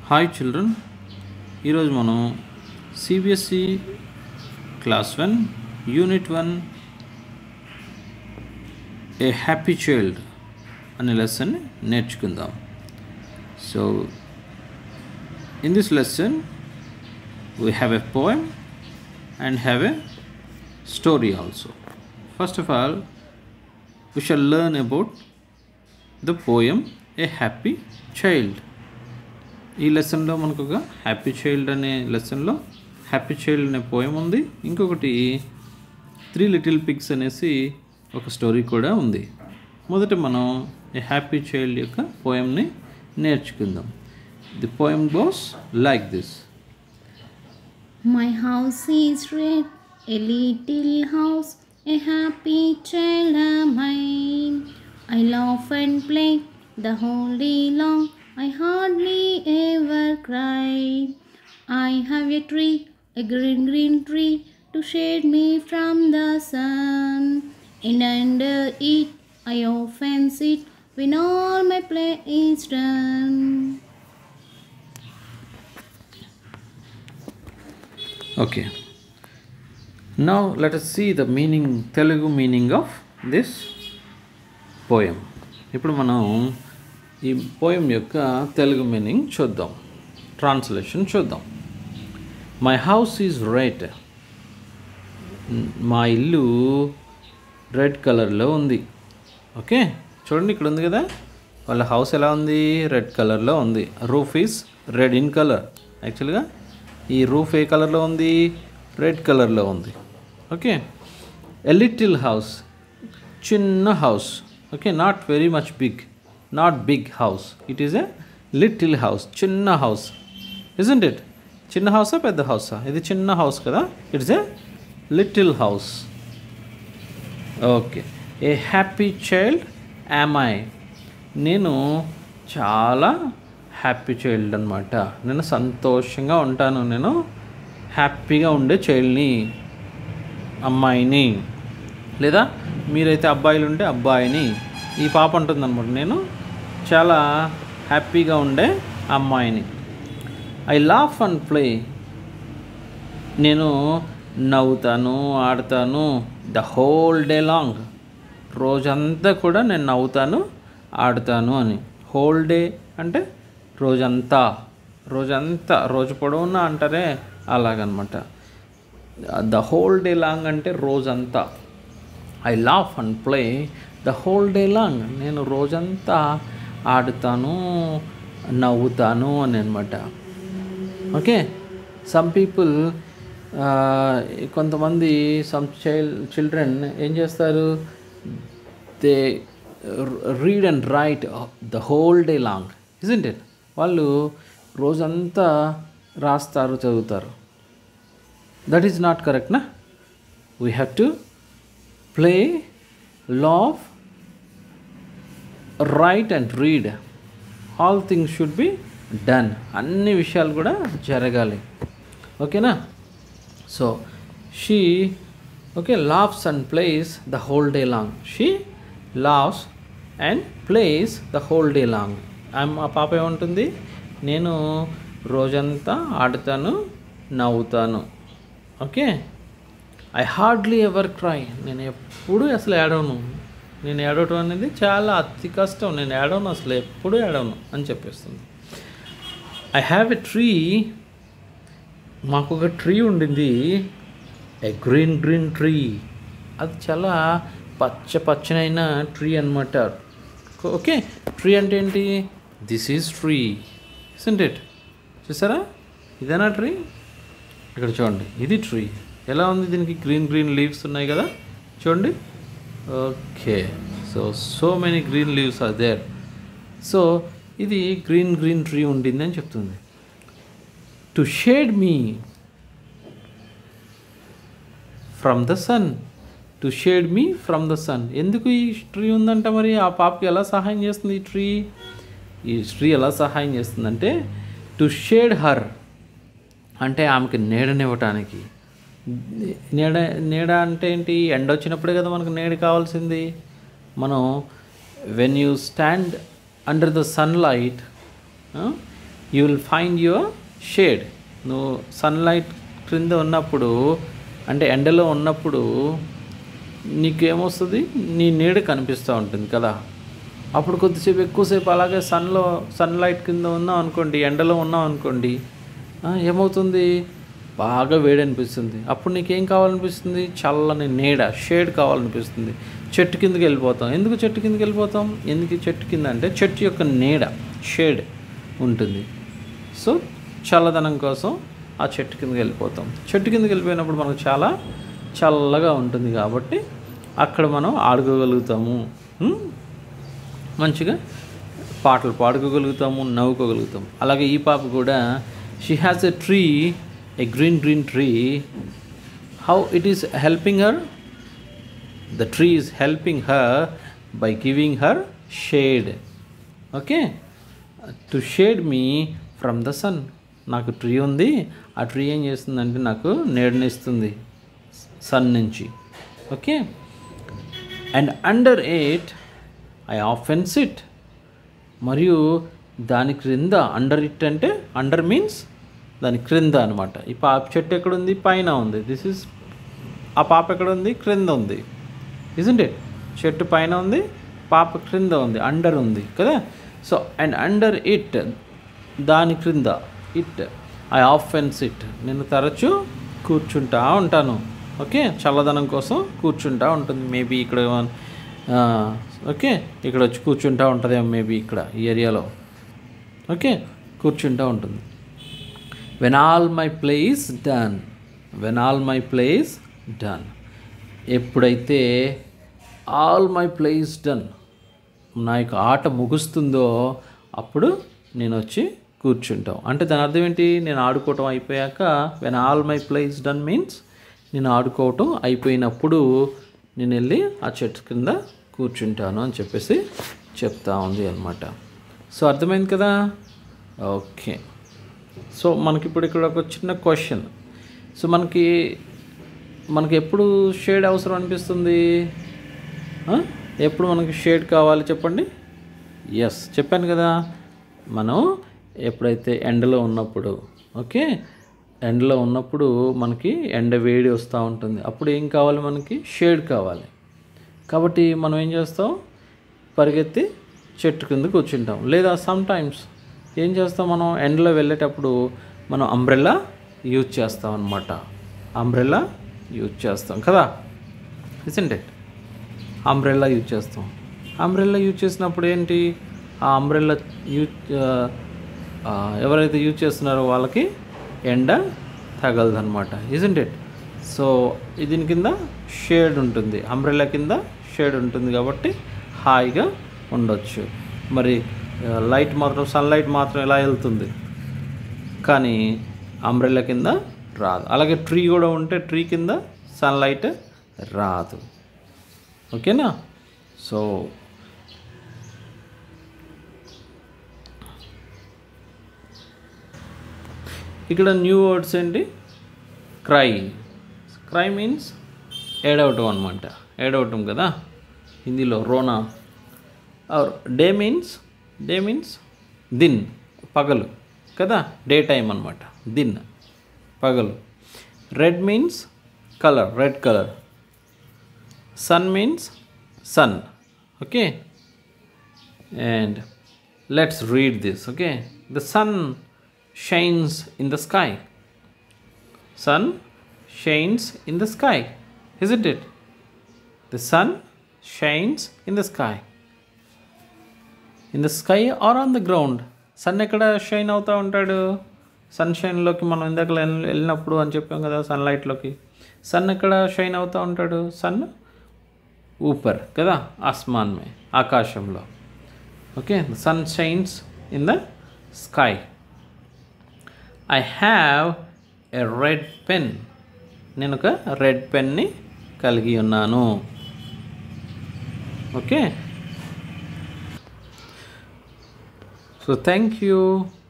Hi children ఈరోజు మనం CBSE class one unit one a happy child అనే lesson నేర్చుకుందాం so in this lesson we have a poem and have a story also first of all we shall learn about the poem a happy child ఈ లెసన్లో మనకు ఒక happy child అనే లెసన్లో happy child అనే poem ఉంది ఇంకొకటి త్రీ లిటిల్ పిగ్స్ అనేసి ఒక స్టోరీ కూడా ఉంది మొదట మనం ఏ హ్యాపీ చైల్డ్ యొక్క పోయంని నేర్చుకుందాం the poem goes like this My house is red, a little house, a happy child am I. I laugh and play the whole day long, I hardly ever cry. I have a tree, a green, green tree, to shade me from the sun. And under it I often sit when all my play is done. Okay now let us see the meaning Telugu meaning of this poem ఇప్పుడు మనం ఈ poem యొక్క Telugu meaning చూద్దాం translation చూద్దాం my house is red మా ఇల్లు red కలర్లో ఉంది ఓకే చూడండి ఇక్కడ ఉంది కదా వాళ్ళ హౌస్ ఎలా ఉంది రెడ్ కలర్లో ఉంది roof is red in colour యాక్చువల్గా ఈ రూఫ్ ఏ కలర్లో ఉంది రెడ్ కలర్లో ఉంది ఓకే ఎ లిటిల్ హౌస్ చిన్న house okay not very much big not big house it is a little house చిన్న హౌస్ ఇజంట్ ఇట్ చిన్న హౌసా పెద్ద హౌసా ఇది చిన్న హౌస్ కదా it's a little house okay a happy child am I నేను చాలా హ్యాపీ చైల్డ్ అనమాట నేను సంతోషంగా ఉంటాను నేను హ్యాపీగా ఉండే చైల్డ్ని అమ్మాయిని లేదా మీరైతే అబ్బాయిలు ఉంటే అబ్బాయిని ఈ పాప ఉంటుంది అనమాట నేను చాలా హ్యాపీగా ఉండే అమ్మాయిని ఐ లాఫ్ అండ్ ప్లే నేను నవ్వుతాను ఆడతాను ద హోల్ డే లాంగ్ రోజంతా కూడా నేను నవ్వుతాను ఆడుతాను అని హోల్ డే అంటే రోజంతా రోజంతా రోజు పొడవునా అంటారే అలాగనమాట ద హోల్ డే లాంగ్ అంటే రోజంతా I laugh and play the whole day long నేను రోజంతా ఆడుతాను నవ్వుతాను అని అనమాట ఓకే సమ్ పీపుల్ కొంతమంది సమ్ చైల్డ్ చిల్డ్రన్ ఏం చేస్తారు they read and write the whole day long isn't it వాళ్ళు రోజంతా రాస్తారు చదువుతారు దట్ ఈజ్ నాట్ కరెక్ట్ నా we have to play laugh write and read all things should be done అన్ని విషయాలు కూడా జరగాలి ఓకేనా so she okay laughs and plays the whole day long she laughs and plays the whole day long ఆ పాప ఏముంటుంది నేను రోజంతా ఆడుతాను నవ్వుతాను okay I hardly ever cry నేను ఎప్పుడు అసలు ఏడవను నేను ఏడవటం అనేది చాలా అతి కష్టం నేను ఏడవను అసలు ఎప్పుడు ఏడవను అని చెప్పేస్తుంది ఐ హ్యావ్ ఎ ట్రీ మాకు ఒక ట్రీ ఉండింది ఎ గ్రీన్ గ్రీన్ ట్రీ అది చాలా పచ్చ పచ్చనైన ట్రీ అనమాట ఓకే ట్రీ అంటే ఏంటి this is tree isn't it చూసారా ఇదేనా ట్రీ ఇక్కడ చూడండి ఇది ట్రీ ఎలా ఉంది దీనికి గ్రీన్ గ్రీన్ లీవ్స్ ఉన్నాయి కదా చూడండి okay so so many green leaves are there so ఇది గ్రీన్ గ్రీన్ ట్రీ ఉండింది అని చెప్తుంది to shade me from the sun to shade me from the sun ఎందుకు ఈ ట్రీ ఉందంట మరి ఆ పాపకి ఎలా సహాయం చేస్తుంది ఈ ట్రీ ఈ ట్రీ ఎలా సహాయం చేస్తుందంటే టు షేడ్ హర్ అంటే ఆమెకి నీడనివ్వటానికి నీడ నీడ అంటే ఏంటి ఎండ వచ్చినప్పుడే కదా మనకు నీడ కావాల్సింది మనం when you stand under the sunlight you will find your shade నువ్వు సన్లైట్ క్రింద ఉన్నప్పుడు అంటే ఎండలో ఉన్నప్పుడు నీకేమొస్తుంది నీ నీడ కనిపిస్తూ ఉంటుంది కదా అప్పుడు కొద్దిసేపు ఎక్కువసేపు అలాగే సన్లో సన్లైట్ కింద ఉన్నాం అనుకోండి ఎండలో ఉన్నాం అనుకోండి ఆ, ఏమవుతుంది బాగా వేడి అనిపిస్తుంది అప్పుడు నీకేం కావాలనిపిస్తుంది చల్లని నీడ షేడ్ కావాలనిపిస్తుంది చెట్టు కిందకి వెళ్ళిపోతాం ఎందుకు చెట్టు కిందకి వెళ్ళిపోతాం ఎందుకు చెట్టు కింద అంటే చెట్టు యొక్క నీడ షేడ్ ఉంటుంది సో చల్లదనం కోసం ఆ చెట్టు కిందకి వెళ్ళిపోతాం చెట్టు కిందకి వెళ్ళిపోయినప్పుడు మనకు చాలా చల్లగా ఉంటుంది కాబట్టి అక్కడ మనం ఆడుకోగలుగుతాము ఉం? మంచిగా పాటలు పాడుకోగలుగుతాము నవ్వుకోగలుగుతాం అలాగే ఈ పాప కూడా she has a tree a green green tree how it is helping her the tree is helping her by giving her shade okay to shade me from the sun నాకు ట్రీ ఉంది ఆ ట్రీ ఏం చేస్తుందంటే నాకు నీడనిస్తుంది sun నుంచి okay and under it I often sit మరియు దాని క్రింద అండర్ ఇట్ అంటే అండర్ మీన్స్ దాని క్రింద అనమాట ఈ పాప చెట్టు ఎక్కడ ఉంది పైన ఉంది దిస్ ఇస్ ఆ పాప ఎక్కడ ఉంది క్రింద ఉంది ఇజంట్ ఇట్ చెట్టు పైన ఉంది పాప క్రింద ఉంది అండర్ ఉంది కదా సో అండ్ అండర్ ఇట్ దాని క్రింద ఇట్ ఐ ఆఫెన్ సిట్ నేను తరచు కూర్చుంటా ఉంటాను ఓకే చల్లదనం కోసం కూర్చుంటా ఉంటుంది మేబీ ఇక్కడ ఆ, ఓకే ఇక్కడ వచ్చి కూర్చుంటా ఉంటుందేమో మేబీ ఇక్కడ ఈ ఏరియాలో ఓకే కూర్చుంటా ఉంటుంది when all my plays done when all my plays done ఎప్పుడైతే ఆల్ మై ప్లేస్ డన్ నా యొక్క ఆట ముగుస్తుందో అప్పుడు నేను వచ్చి కూర్చుంటాం అంటే దాని అర్థం ఏంటి నేను ఆడుకోవటం అయిపోయాక when all my plays done means నేను ఆడుకోవటం అయిపోయినప్పుడు నేను వెళ్ళి ఆ చెట్టు కింద కూర్చుంటాను అని చెప్పేసి చెప్తా ఉంది అనమాట సో అర్థమైంది కదా ఓకే సో మనకి ఇప్పుడు ఇక్కడ ఒక చిన్న క్వశ్చన్ సో మనకి మనకి ఎప్పుడు షేడ్ అవసరం అనిపిస్తుంది ఆ? ఎప్పుడు మనకి షేడ్ కావాలి చెప్పండి ఎస్ చెప్పాను కదా మనం ఎప్పుడైతే ఎండలో ఉన్నప్పుడు ఓకే ఎండలో ఉన్నప్పుడు మనకి ఎండ వేడి వస్తూ ఉంటుంది అప్పుడు ఏం కావాలి మనకి షేడ్ కావాలి కాబట్టి మనం ఏం చేస్తాం పరిగెత్తి చెట్టు కింద కూర్చుంటాం లేదా సమ్ టైమ్స్ ఏం చేస్తాం మనం ఎండలో వెళ్ళేటప్పుడు మనం అంబ్రెల్లా యూజ్ చేస్తాం అనమాట అంబ్రెల్లా యూజ్ చేస్తాం కదా ఇసంట్ ఇట్ అంబ్రెల్లా యూజ్ చేస్తాం అంబ్రెల్లా యూజ్ చేసినప్పుడు ఏంటి ఆ అంబ్రెల్లా యూజ్ ఆ, ఎవరైతే యూజ్ చేస్తున్నారో వాళ్ళకి ఎండ తగలదు అనమాట ఇజంట్ ఇట్ సో దీని కింద షేడ్ ఉంటుంది అంబ్రెల్లా కింద షేడ్ ఉంటుంది కాబట్టి హాయిగా ఉండొచ్చు మరి లైట్ మాత్రం సన్లైట్ మాత్రం ఎలా వెళ్తుంది కానీ అంబ్రెల్లా కింద రాదు అలాగే ట్రీ కూడా ఉంటే ట్రీ కింద సన్లైట్ రాదు ఓకేనా సో ఇక్కడ న్యూ వర్డ్స్ ఏంటి క్రై క్రై మీన్స్ ఏడవటం అనమాట ఏడవటం కదా హిందీలో రోనా or day means day means దిన్ పగలు కదా డే టైం అనమాట దిన్ పగలు red means colour red colour sun means sun okay and let's read this okay the sun shines in the sky sun shines in the sky isn't it the sun shines in the sky in the sky or on the ground sun ఎక్కడ shine అవుతూ ఉంటాడు sun షైన్లోకి మనం ఇందాక వెళ్ళ- వెళ్ళినప్పుడు అని చెప్పాం కదా సన్లైట్లోకి సన్ ఎక్కడ షైన్ అవుతూ ఉంటాడు సన్ ఊపర్ కదా ఆస్మాన్ మే ఆకాశంలో okay sun shines in the sky I have a red pen నేను ఒక రెడ్ పెన్ని కలిగి ఉన్నాను ఓకే సో థ్యాంక్ యూ